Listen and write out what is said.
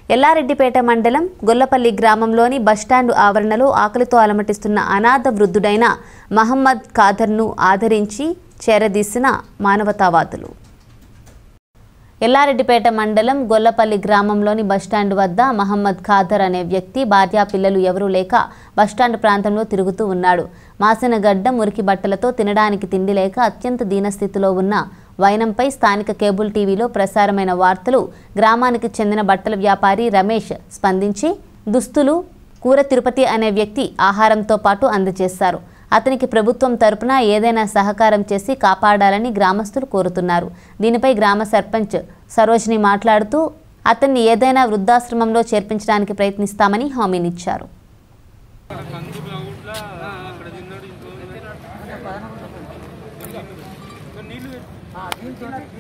ఎల్లారెడ్డిపేట మండలం గొల్లపల్లి గ్రామంలోని బస్టాండు ఆవరణలో ఆకలితో అలమటిస్తున్న అనాథ వృద్ధుడైన మహమ్మద్ ఖాదర్ను ఆదరించి చేరదీసిన మానవతావాదులు ఎల్లారెడ్డిపేట మండలం గొల్లపల్లి గ్రామంలోని బస్టాండ్ వద్ద మహమ్మద్ ఖాదర్ అనే వ్యక్తి భార్యా పిల్లలు ఎవరూ లేక బస్టాండ్ ప్రాంతంలో తిరుగుతూ ఉన్నాడు మాసిన గడ్డ మురికి బట్టలతో తినడానికి తిండి లేక అత్యంత దీనస్థితిలో ఉన్న వైనంపై స్థానిక కేబుల్ టీవీలో ప్రసారమైన వార్తలు గ్రామానికి చెందిన బట్టల వ్యాపారి రమేష్ స్పందించి దుస్తులు కూర తిరుపతి అనే వ్యక్తి ఆహారంతో పాటు అందజేశారు అతనికి ప్రభుత్వం తరపున ఏదైనా సహకారం చేసి కాపాడాలని గ్రామస్తులు కోరుతున్నారు దీనిపై గ్రామ సర్పంచ్ సరోజిని మాట్లాడుతూ అతన్ని ఏదైనా వృద్ధాశ్రమంలో చేర్పించడానికి ప్రయత్నిస్తామని హామీనిచ్చారు నీళ్ళు